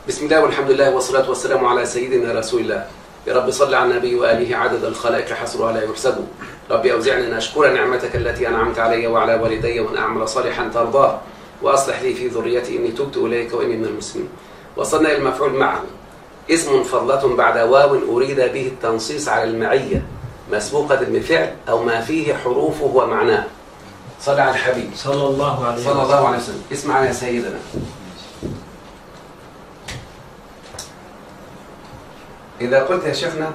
بسم الله والحمد لله والصلاة والسلام على سيدنا رسول الله يا رب صل على النبي وآله عدد الخلائق حصرها لا يحسب رب أوزعني أن أشكر نعمتك التي أنعمت علي وعلى والدي وأن أعمل صالحا ترضاه وأصلح لي في ذريتي إني تبت إليك وإني من المسلمين وصلنا إلى المفعول معه اسم فضلة بعد واو أريد به التنصيص على المعية مسبوقة بفعل أو ما فيه حروفه ومعناه صل على الحبيب صلى الله عليه صلى الله عليه وسلم اسمع يا سيدنا إذا قلت يا شيخنا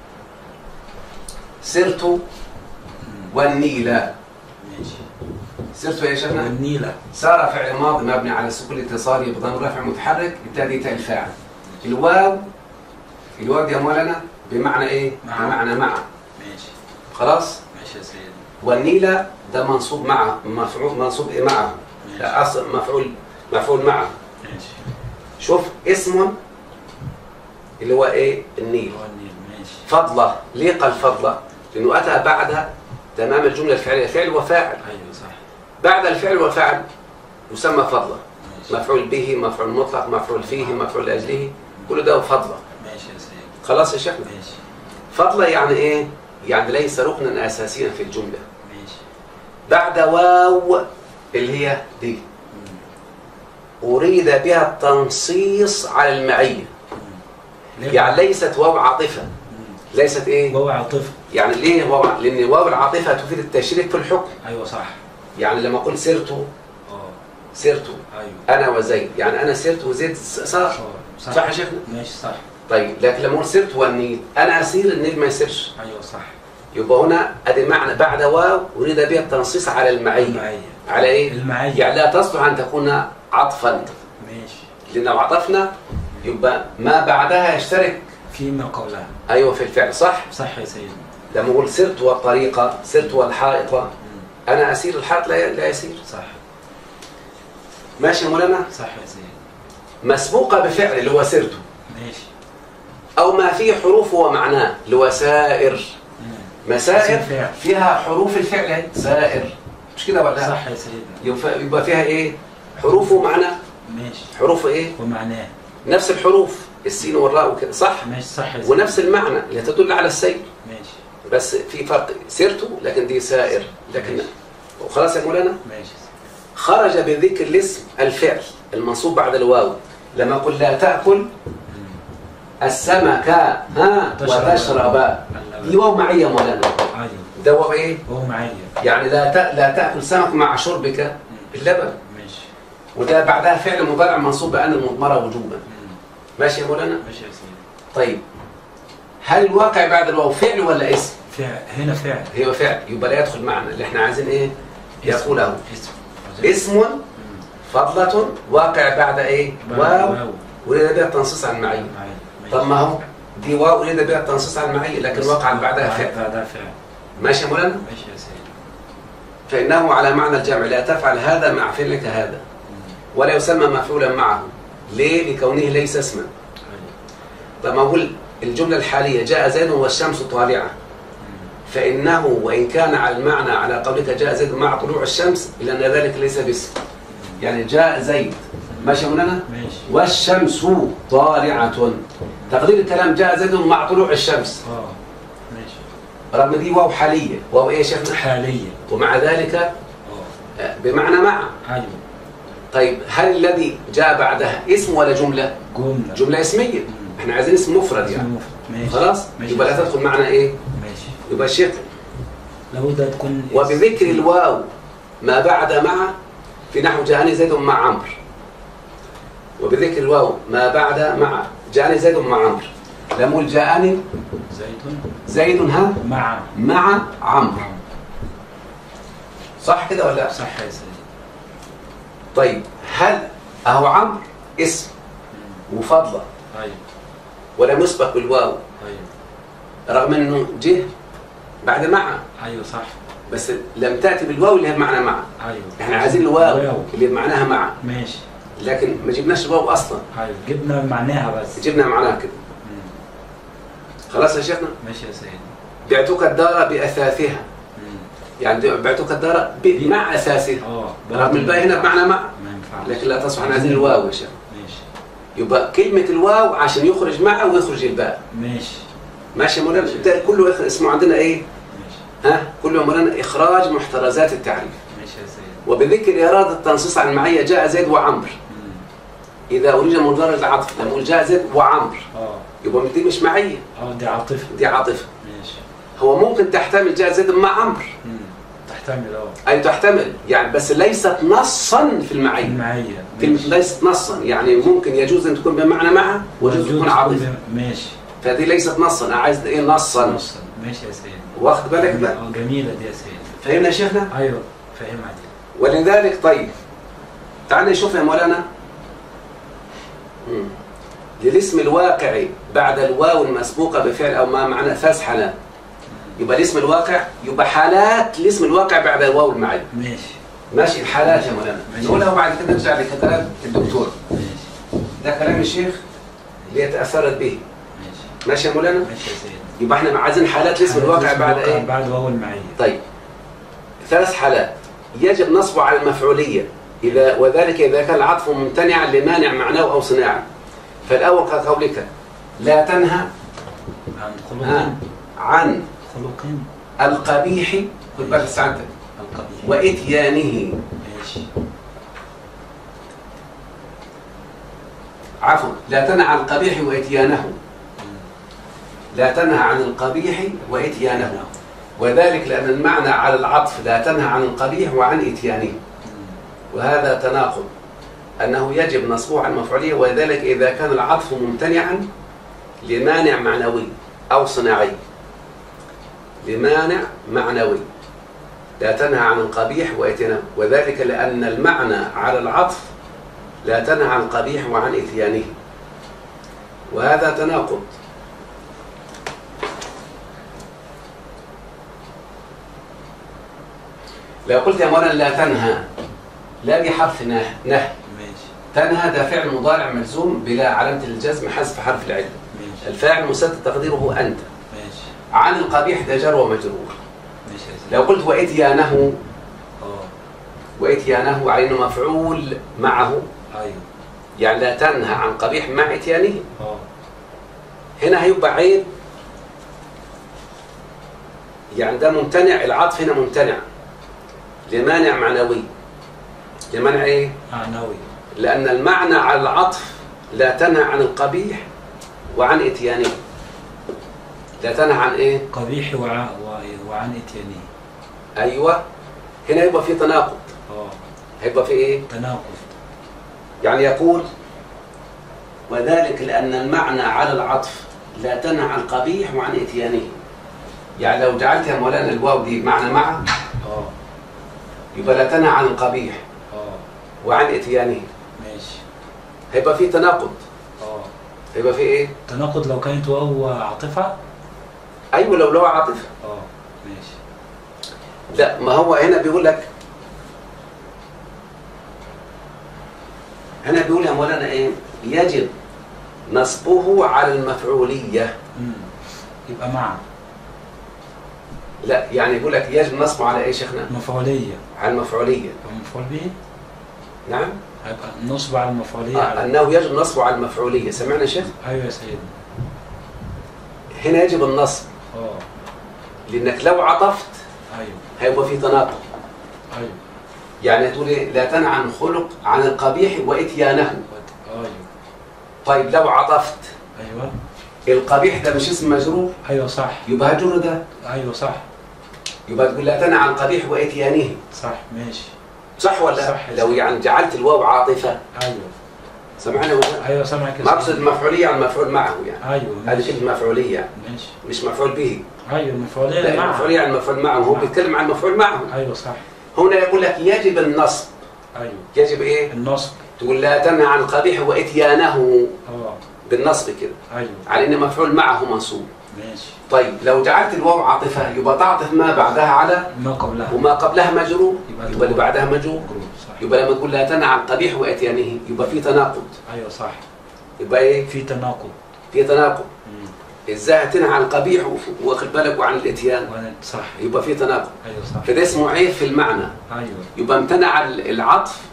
سرت والنيل ماشي سرت يا شيخنا والنيلة سار فعل ماضي مبني على السكون الاتصالي بضم رفع متحرك ابتدي تاء الفاعل الواو الواو دي يا مولانا بمعنى ايه؟ مع. بمعنى مع ماشي خلاص ماشي يا سيدي والنيلة ده منصوب مع مفعول منصوب إيه معه ده اصل مفعول مفعول معه ماشي شوف اسم اللي هو ايه النيل هو النيل ماشي فضلة ليه قال فضلة لأنه أتى بعد تمام الجملة الفعلية فعل وفاعل ايوه صح بعد الفعل والفاعل يسمى فضلة ماشي مفعول به مفعول مطلق مفعول فيه مفعول لأجله كل ده فضلة ماشي يا سيدي خلاص يا شيخنا ماشي فضلة يعني إيه؟ يعني ليس ركنا أساسيا في الجملة ماشي بعد واو اللي هي دي مم. أريد بها التنصيص على المعية مم. ليه يعني ليست واو عاطفة مم. ليست إيه؟ وهو عاطفة يعني ليه واو لأن واو العاطفة تفيد التشريك في الحكم ايوه صح يعني لما أقول سرت اه سرت ايوه أنا وزيد يعني أنا سرت وزيد صار اه صح يا شيخنا؟ ماشي صح طيب لكن لما أقول سرت والنيل أنا أسير النيل ما يسيرش ايوه صح يبقى هنا ادي معنى بعد واو اريد بها التنصيص على المعيه المعية على ايه؟ المعية يعني لا تصلح ان تكون عطفا ماشي لان لو عطفنا يبقى ما بعدها يشترك فيما قولها ايوه في الفعل صح؟ صح يا سيدي لما اقول سرت والطريقه سرت والحائط مم. انا اسير الحائط لا لا يسير صح ماشي يا مولانا؟ صح يا سيدي مسبوقه بفعل اللي هو سرت ماشي او ما فيه حروفه ومعناه اللي هو سائر مم. مسائر اسم فعل. فيها حروف الفعل اهي سائر مش كده ولا؟ صح يا سيدي يبقى يبقى فيها ايه؟ حروف ومعنى ماشي حروف ايه؟ ومعناه نفس الحروف السين والراء وكده صح ماشي صح يا سيدي ونفس المعنى اللي تدل على السير ماشي بس في فرق سيرته لكن دي سائر لكن وخلاص يا مولانا ماشي خرج بذكر الاسم الفعل المنصوب بعد الواو لما قل لا تأكل مم. السمك ها تشرب. وتشرب دي واو معية يا مولانا ايوه ده واو ايه هو معايا يعني لا ت... لا تأكل سمك مع شربك اللبن ماشي وده بعدها فعل مضارع منصوب بأن المضمرة وجوبا مم. ماشي يا مولانا ماشي يا سيدي طيب هل الواقع بعد الواو فعل ولا اسم فعل هنا فعل هي فعل يبقى لا يدخل معنا اللي احنا عايزين ايه يقوله اسم اسم مم. فضلة واقع بعد ايه واو واو اريد بها التنصيص على المعية معايا طب ما هو دي واو اريد بها التنصيص على المعية لكن وقع بعدها فعل بعدها فعل ماشي يا مولانا ماشي يا سيدي فإنه على معنى الجمع لا تفعل هذا مع فعلك هذا مم. ولا يسمى مفعولا معه ليه لكونه ليس اسما أيوة. طب ما اقول الجملة الحالية جاء زيد والشمس طالعة مم. فإنه وإن كان على المعنى على قولك جاء زيد مع طلوع الشمس إلا أن ذلك ليس باسم يعني جاء زيد ماشي يا مولانا ماشي والشمس طالعة تقدير الكلام جاء زيد مع طلوع الشمس اه ماشي رغم دي واو حالية واو ايه يا شيخنا حاليا ومع ذلك اه آه، بمعنى مع ايوه طيب هل الذي جاء بعدها اسم ولا جملة جملة جملة اسمية مم. احنا عايزين اسم مفرد اسم يعني مفرد. ماشي خلاص ماشي يبقى لا تدخل معنا ايه ماشي يبقى الشيخ لو ده تكون اسم. وبذكر الواو ما بعد مع في نحو جاءني زيد مع عمرو وبذكر الواو ما بعد مع جاءني زيد مع عمرو لما اقول جاءني زيتون زيد ها مع مع عمرو صح كده ولا لا؟ صح يا سيدي طيب هل اهو عمرو اسم مم. وفضله ايوه ولم يسبق بالواو ايوه رغم انه جه بعد مع ايوه صح بس لم تاتي بالواو اللي هي بمعنى مع ايوه احنا عايزين الواو واو. اللي بمعناها مع ماشي لكن ما جبناش الواو اصلا ايوه جبنا معناها بس جبنا معناها كده مم. خلاص يا شيخنا ماشي يا سيدي بعتك الدار باثاثها مم. يعني بعتك الدار ب- مع اساسها اه رغم الباء هنا بمعنى مع ما ينفعش لكن لا تصح عن عايزين الواو يا شيخ ماشي يبقى كلمة الواو عشان يخرج معه ويخرج الباء ماشي ماشي يا مولانا ده كله إخ- اسمه عندنا ايه ماشي ها كله يا مولانا اخراج محترزات التعريف ماشي يا سيد وبذكر إرادة التنصيص عن المعية جاء زيد وعمرو مم. إذا أريد مجرد العطف لما أقول جاء زيد وعمرو اه يبقى دي مش معية اه دي عاطفة دي عاطفة ماشي هو ممكن تحتمل جاء زيد مع عمرو مم. تحتمل اه أي تحتمل يعني بس ليست نصا في المعية المعية كلمة ماشي. ليست نصا يعني ممكن يجوز أن تكون بمعنى معه ويجوز وجود تكون عاطفة تكون- ماشي فدي ليست نصا أنا عايز إيه نصا نصا ماشي يا سيد واخد بالك بقى اه جميلة دي يا سيد فهمنا يا شيخنا ايوه فاهمها دي ولذلك طيب تعال نشوف يا مولانا مم. للاسم الواقع بعد الواو المسبوقة بفعل أو ما معنى ثلاث حالات يبقى الاسم الواقع يبقى حالات الاسم الواقع بعد الواو المعي ماشي ماشي الحالات يا مولانا ماشي. نقولها وبعد كده نرجع لكلام الدكتور ماشي ده كلام الشيخ اللي تأثرت به ماشي ماشي يا مولانا ماشي يا سيد يبقى احنا عايزين حالات الاسم الواقع الاسم بعد الواقع ايه بعد وهو المعية طيب ثلاث حالات يجب نصبه على المفعولية إذا وذلك إذا كان العطف ممتنعا لمانع معناه أو صناعة فالأول كقولك لا تنهى عن خلق ها عن خلق القبيح خد بالك ساعتك القبيح وإتيانه ماشي عفوا لا تنهى عن القبيح وإتيانه مم. لا تنهى عن القبيح وإتيانه وذلك لأن المعنى على العطف لا تنهى عن القبيح وعن إتيانه مم. وهذا تناقض أنه يجب نصبه على المفعولية وذلك إذا كان العطف ممتنعا لمانع معنوي أو صناعي لمانع معنوي لا تنهى عن القبيح وإتيانه وذلك لأن المعنى على العطف لا تنهى عن القبيح وعن إتيانه وهذا تناقض لو قلت يا مولانا لا تنهى لا بحرف نه نه ماشي تنهى ده فعل مضارع ملزوم بلا علامة الجزم حذف حرف العلة ماشي الفاعل مسدد تقديره أنت ماشي عن القبيح ده جر ومجرور ماشي يا سيد لو قلت وإتيانه اه وإتيانه على إنه مفعول معه ايوه يعني لا تنهى عن قبيح مع إتيانه اه هنا هيبقى عيب يعني ده ممتنع العطف هنا ممتنع لمانع معنوي لمنع ايه؟ معنوي لأن المعنى على العطف لا تنهى عن القبيح وعن إتيانه لا تنهى عن إيه؟ قبيح وع... و... وعن اتيانه أيوة هنا يبقى في تناقض اه هيبقى في إيه؟ تناقض يعني يقول وذلك لأن المعنى على العطف لا تنهى عن القبيح وعن إتيانه يعني لو جعلت يا مولانا الواو دي معنى مع اه يبقى لا تنهى عن القبيح اه وعن إتيانه ماشي هيبقى في تناقض اه هيبقى في إيه؟ تناقض لو كانت واو عاطفة أيوة لو له عاطفة اه ماشي لا ما هو هنا بيقول لك هنا بيقول يا مولانا ايه يجب نصبه على المفعولية امم يبقى مع لا يعني يقول لك يجب نصبه على ايه شيخنا مفعولية على المفعولية يبقى مفعول به نعم هيبقى نصب على المفعولية آه على انه يجب نصبه على المفعولية سمعنا يا شيخ ايوه يا سيدنا هنا يجب النصب اه لانك لو عطفت ايوه هيبقى في تناقض ايوه يعني تقول إيه؟ لا تنهى عن خلق عن القبيح واتيانه ايوه طيب لو عطفت ايوه القبيح ده مش اسم مجرور ايوه صح يبقى هجر ده ايوه صح يبقى تقول لا تنهى عن القبيح واتيانه صح ماشي صح ولا صح. لو يعني جعلت الواو عاطفة ايوه سمعنا ولا ايوه سامعك يا ما اقصد سيدنا. المفعولية على المفعول معه يعني ايوه هذه ماشي كلمة مفعولية يعني ماشي مش مفعول به ايوه لا المفعولية مع المفعولية على المفعول معه هو نعم. بيتكلم عن المفعول معه ايوه صح هنا يقول لك يجب النصب ايوه يجب ايه النصب تقول لا تنهى عن القبيح واتيانه اه بالنصب كده ايوه على ان مفعول معه منصوب ماشي طيب لو جعلت الواو عاطفة يبقى تعطف ما بعدها على ما قبلها وما قبلها مجرور يبقى يبقى اللي بعدها مجرور مجرور صح يبقى لما تقول لا تنهى عن القبيح واتيانه يبقى في تناقض ايوه صح يبقى ايه في تناقض في تناقض مم. ازاي هتنهى عن القبيح و- واخد بالك وعن الاتيان وانا صح يبقى في تناقض ايوه صح فده اسمه عيب في المعنى ايوه يبقى امتنع ال- العطف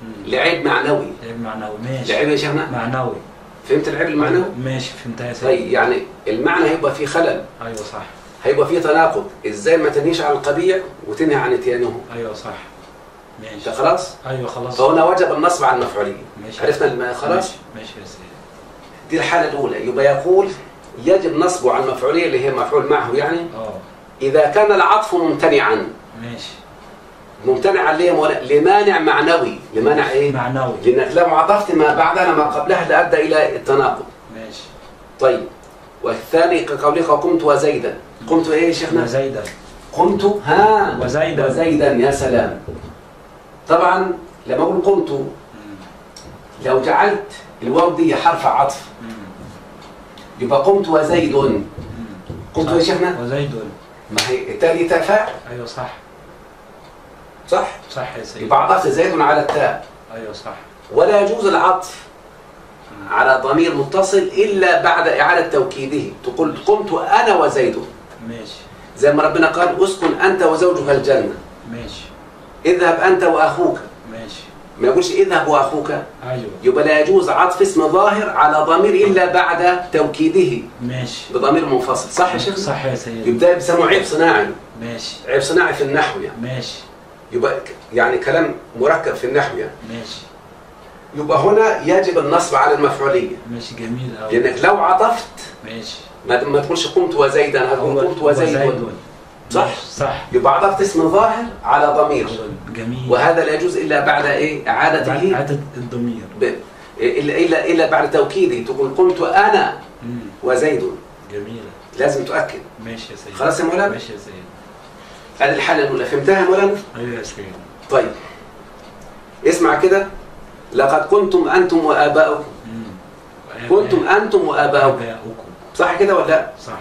مم. لعيب معنوي عيب معنوي ماشي لعيب يا شيخنا معنوي فهمت العيب المعنوي ماشي فهمتها يا سيدي طيب يعني المعنى هيبقى فيه خلل ايوه صح هيبقى فيه تناقض ازاي ما تنهيش عن القبيح وتنهي عن اتيانه ايوه صح انت ماشي خلاص ايوه خلاص فهنا وجب النصب على المفعوليه ماشي عرفنا الم- خلاص ماشي, ماشي يا سيدي دي الحاله الاولى يبقى يقول يجب نصبه على المفعوليه اللي هي مفعول معه يعني اه اذا كان العطف ممتنعا ماشي ممتنعا ليه يا مولانا؟ لمانع معنوي لمانع ايه معنوي لانك لو عطفت ما بعدها ما قبلها لادى الى التناقض ماشي طيب والثاني كقولك قمت وزيدا قمت ايه يا شيخنا وزيدا قمت ها وزيدا. وزيدا يا سلام طبعا لما اقول قمت مم. لو جعلت الواو دي حرف عطف مم. يبقى قمت وزيد مم. قمت صح. يا شيخنا وزيد ما هي التاء تاء فاعل ايوه صح صح صح يا سيدي يبقى عطفت زيد على التاء ايوه صح ولا يجوز العطف على ضمير متصل الا بعد اعاده توكيده تقول قمت انا وزيد ماشي زي ما ربنا قال اسكن انت وزوجك الجنه ماشي اذهب انت واخوك ماشي ما يقولش اذهب واخوك ايوه يبقى لا يجوز عطف اسم ظاهر على ضمير الا بعد توكيده ماشي بضمير منفصل صح يا شيخ صح يا سيدي يبدا بيسموه عيب صناعي ماشي عيب صناعي في النحو يعني ماشي يبقى ك- يعني كلام مركب في النحو يعني ماشي يبقى هنا يجب النصب على المفعوليه ماشي جميل قوي لانك لو عطفت ماشي ما ما تقولش قمت وزيدا هتقول قمت وزيد صح. صح يبقى عطفت اسم ظاهر على ضمير جميل وهذا لا يجوز الا بعد ايه بعد اعادته عدد الضمير ب... الا الا الا بعد توكيده تقول قمت انا مم. وزيد جميلة لازم تؤكد ماشي يا سيدي خلاص يا مولانا ماشي يا سيدي هذه الحاله الاولى فهمتها يا مولانا ايوه يا سيدي طيب اسمع كده لقد كنتم انتم واباؤكم مم. كنتم انتم واباؤكم آباؤكم صح كده ولا لا صح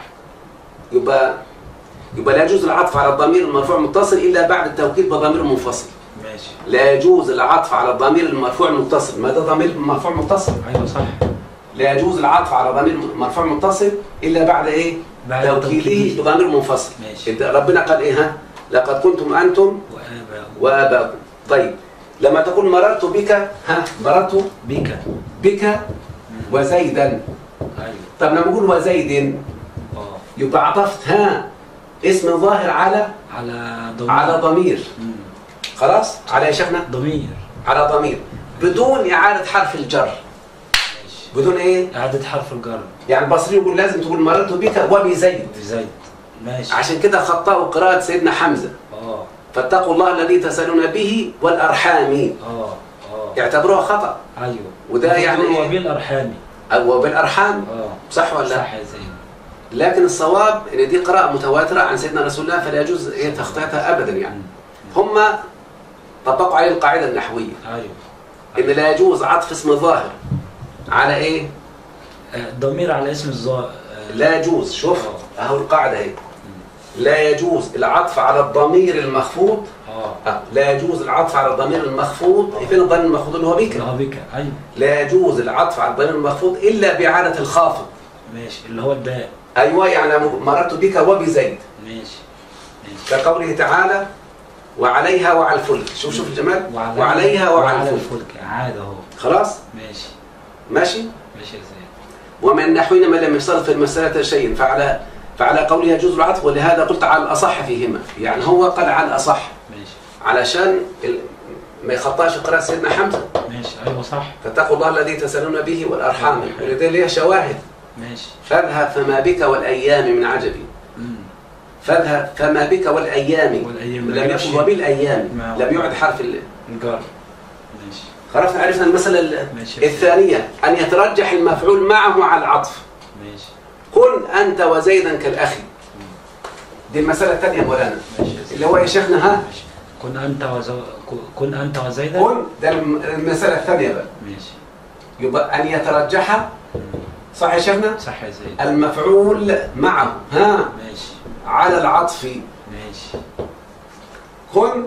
يبقى يبقى لا يجوز العطف على الضمير المرفوع المتصل الا بعد التوكيد بضمير منفصل ماشي لا يجوز العطف على الضمير المرفوع المتصل ما ده ضمير مرفوع متصل ايوه صح لا يجوز العطف على ضمير مرفوع متصل الا بعد ايه بعد توكيده توكيده. بضمير منفصل ماشي انت ربنا قال ايه ها لقد كنتم انتم وآباؤكم واباؤكم طيب لما تقول مررت بك ها مررت بك بك مم. وزيدا ايوه طب لما اقول وزيد اه يبقى عطفت ها اسم ظاهر على على ضمير على ضمير مم. خلاص على يا شيخنا ضمير على ضمير بدون اعاده حرف الجر ماشي بدون ايه إعادة حرف الجر يعني البصري يقول لازم تقول مررت بك وبزيد زيد ماشي عشان كده خطأوا قراءة سيدنا حمزة اه فاتقوا الله الذي تسألون به والأرحام اه اه يعتبروها خطأ ايوه وده يعني إيه؟ وبالارحام أو بالأرحام اه صح ولا لا؟ صح يا سيدي لكن الصواب ان دي قراءة متواترة عن سيدنا رسول الله فلا يجوز إيه تخطيتها ابدا يعني مم. هم طبقوا عليه القاعدة النحوية ايوه ان لا يجوز عطف اسم ظاهر على ايه؟ آه، ضمير على اسم الظاهر لا يجوز شوف اهو القاعدة اهي لا يجوز العطف على الضمير المخفوض اه آه، لا يجوز العطف على الضمير المخفوض فين الضمير المخفوض اللي هو بك اللي هو بك ايوه لا يجوز العطف على الضمير المخفوض الا باعاده الخافض ماشي اللي هو الباء ايوه يعني مررت بك وبزيد ماشي ماشي كقوله تعالى وعليها وعلى الفلك شوف شوف الجمال وعلى وعليها وعلى وعلى الفلك الفلك عاد اهو خلاص ماشي ماشي ماشي يا سيدي ومن نحونا من لم يصرف في المسألة شيء فعلى فعلى قوله يجوز العطف ولهذا قلت على الأصح فيهما يعني هو قال على الأصح ماشي علشان ال- ما يخطاش قراءة سيدنا حمزة ماشي ايوه صح فاتقوا الله الذي تسألون به والأرحام ولذلك ليه شواهد ماشي فاذهب فما بك والأيام من عجب امم فاذهب فما بك والأيام والايام لم يكن وبالأيام ما- لم يعد حرف ال- الجار ماشي خلاص عرفنا المسألة ال- ماشي الثانية أن يترجح المفعول معه على العطف ماشي كن أنت وزيدا كالأخ دي المسألة الثانية يا مولانا ماشي يا سيدي اللي هو يا شيخنا ها ماشي كن انت وزو... كن انت وزيدا كن ده الم- المسألة الثانية بقى ماشي يبقى أن يترجح مم. صح يا شيخنا صح يا سيدي المفعول معه ها ماشي على العطف ماشي كن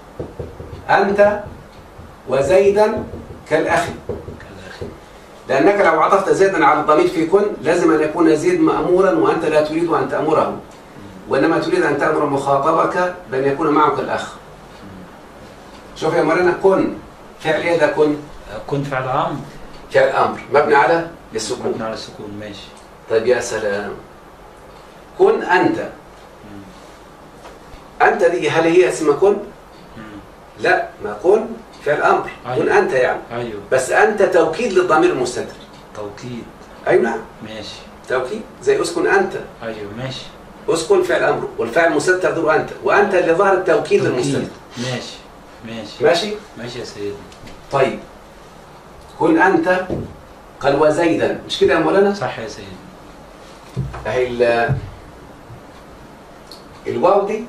أنت وزيدا كالأخ كالاخي لأنك لو عطفت زيدا على الضمير في كن لازم أن يكون زيد مأمورا وأنت لا تريد أن تأمره وإنما تريد أن تأمر مخاطبك بأن يكون معك الأخ شوف يا مولانا كن فعل ايه ده كن كن فعل امر فعل امر مبني على السكون مبني على السكون ماشي طيب يا سلام كن انت مم. انت دي هل هي اسمها كن مم. لا ما كن فعل امر كن أيوة. انت يعني ايوه بس انت توكيد للضمير المستتر توكيد ايوه نعم ماشي توكيد زي اسكن انت ايوه ماشي اسكن فعل امر والفعل المستتر دول انت وانت اللي ظهر التوكيد للمستتر ماشي ماشي ماشي ماشي يا سيدي طيب كن انت قال وزيدا مش كده يا مولانا صح يا سيدي اهي ال- الواو دي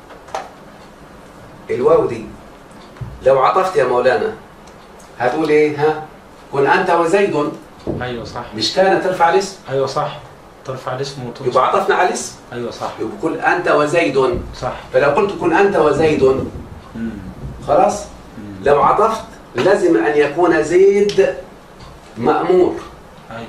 الواو دي لو عطفت يا مولانا هتقول ايه ها كن انت وزيد ايوه صح مش كان ترفع الاسم ايوه صح ترفع الاسم وتنصب يبقى عطفنا على الاسم ايوه صح يبقى كن انت وزيد صح فلو قلت كن انت وزيد مم. خلاص مم. لو عطفت لازم ان يكون زيد مامور ايوه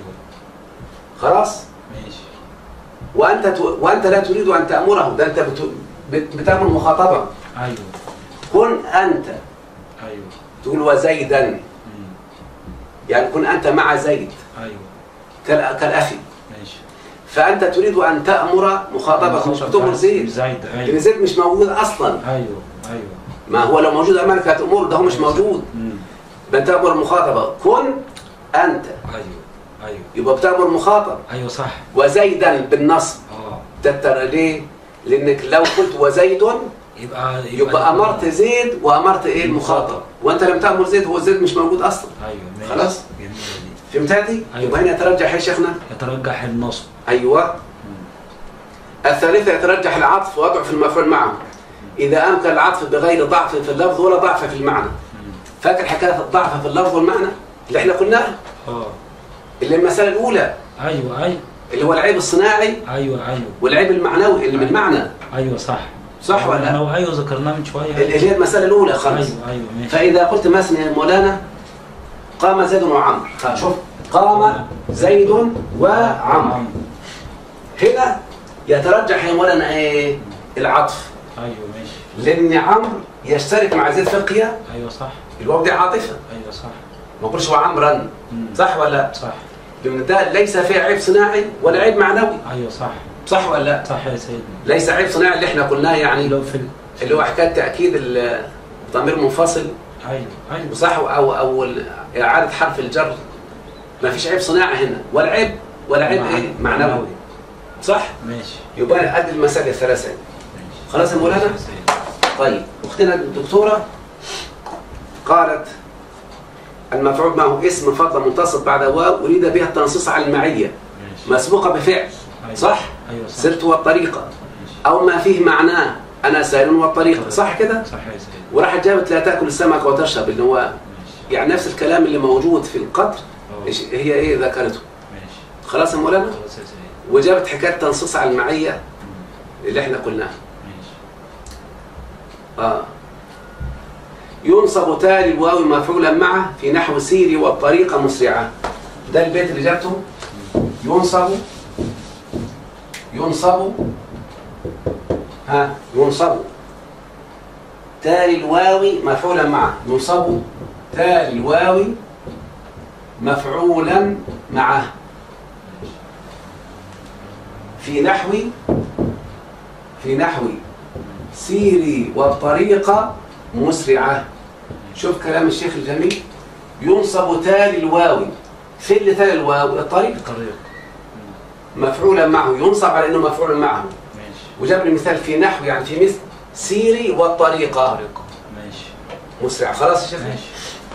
خلاص ماشي وانت ت... وانت لا تريد ان تامره ده انت بت... بت... بتامر مخاطبه ايوه كن انت ايوه تقول وزيدا مم. يعني كن انت مع زيد ايوه كال... كالاخي ماشي فانت تريد ان تامر مخاطبه مش بتامر زيد زيد لان ايوه زيد مش موجود اصلا ايوه ايوه ما هو لو موجود امامك هتامره ده هو مش موجود مم. ده انت تامر مخاطبه كن انت ايوه ايوه يبقى بتامر مخاطب ايوه صح وزيدا بالنصب اه تتر ليه؟ لانك لو قلت وزيد يبقى يبقى امرت زيد وامرت ايه المخاطب وانت لم تامر زيد هو زيد مش موجود اصلا ايوه ماشي خلاص؟ جميله دي فهمت هذه؟ أيوة. يبقى هنا يترجح يا شيخنا يترجح النصب ايوه مم. الثالثة يترجح العطف وضعف المفعول معه إذا أمكن العطف بغير ضعف في اللفظ ولا ضعف في المعنى مم. فاكر حكاية الضعف في اللفظ والمعنى اللي احنا قلناها اه اللي المسألة الأولى ايوه ايوه اللي هو العيب الصناعي ايوه ايوه والعيب المعنوي اللي بالمعنى ايوه صح صح ولا لا؟ انا ايوه ذكرناه من شويه اللي هي المسألة الأولى خالص ايوه ايوه ماشي فإذا قلت مثلا يا مولانا قام زيد وعمر شوف قام زيد وعمر هنا يترجح يا مولانا ايه العطف ايوه ماشي لأن عمرو يشترك مع زيد في القيام ايوه صح الواو دي عاطفة ايوه صح ما قلش وعمرا مم. صح ولا لا؟ صح لأن ده ليس فيه عيب صناعي ولا عيب معنوي ايوه صح صح ولا لا؟ صح يا سيدي ليس عيب صناعي اللي احنا قلناه يعني لو في ال- اللي هو حكاية تأكيد ال- الضمير منفصل ايوه ايوه صح او او ال- اعاده حرف الجر ما فيش عيب صناعي هنا ولا عيب ولا عيب مع- ايه معنوي صح ماشي يبقى ادي المسائل الثلاثه دي. ماشي خلاص يا مولانا؟ ماشي يا سيدي. طيب اختنا الدكتوره قالت المفعول معه اسم فضل منتصب بعد واو اريد بها التنصيص على المعيه ماشي مسبوقه بفعل أيوة. صح ايوه صح سرت والطريقه ماشي. او ما فيه معناه انا سائل والطريقه صح كده صح يا سيدي وراحت جابت لا تاكل السمك وتشرب اللي هو ماشي يعني نفس الكلام اللي موجود في القطر اه. إيش- هي ايه ذكرته ماشي خلاص يا مولانا خلاص يا سيدي وجابت حكايه تنصيص على المعيه مم. اللي احنا قلناها ماشي اه ينصب تالي الواو مفعولا معه في نحو سيري والطريقه مسرعه ده البيت اللي جابته ينصب ينصب ها ينصب تالي الواو مفعولا معه ينصب تالي الواو مفعولا معه في نحو في نحو سيري والطريقة مسرعة شوف كلام الشيخ الجميل ينصب تالي الواو في اللي تالي الواو الطريق طريق مفعولا معه ينصب على انه مفعول معه ماشي وجاب لي مثال في نحو يعني في مثل سيري والطريقة طريق ماشي مسرعة خلاص يا شيخ ماشي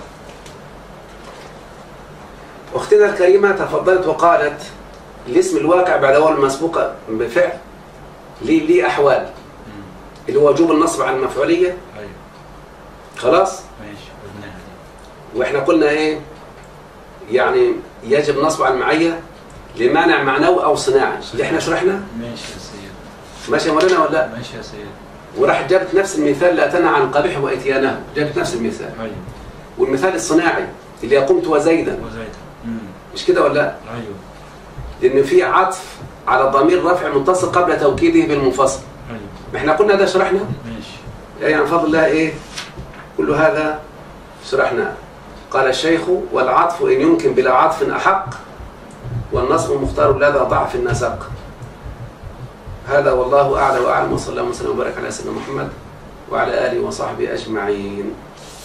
اختنا الكريمة تفضلت وقالت الاسم الواقع بعد اول المسبوقة بفعل ليه ليه احوال مم. اللي هو وجوب النصب على المفعولية ايوه خلاص ماشي قلناها دي واحنا قلنا ايه يعني يجب نصب على المعية لمانع معنوي او صناعي اللي احنا شرحنا ماشي يا سيدي ماشي يا مولانا ولا لا؟ ماشي يا سيدي وراح جابت نفس المثال لا تنهى عن القبيح واتيانه جابت نفس المثال ايوه والمثال الصناعي اللي قمت وزيدا وزيد مم. مش كده ولا لا؟ ايوه لان في عطف على ضمير رفع متصل قبل توكيده بالمنفصل ايوه ما احنا قلنا ده شرحنا ماشي يعني فضل الله ايه كل هذا شرحنا قال الشيخ والعطف إن يمكن بلا عطف أحق والنصب مختار لدى ضعف النسق هذا والله أعلى وأعلم وصلى الله وسلم وبارك على سيدنا محمد وعلى آله وصحبه أجمعين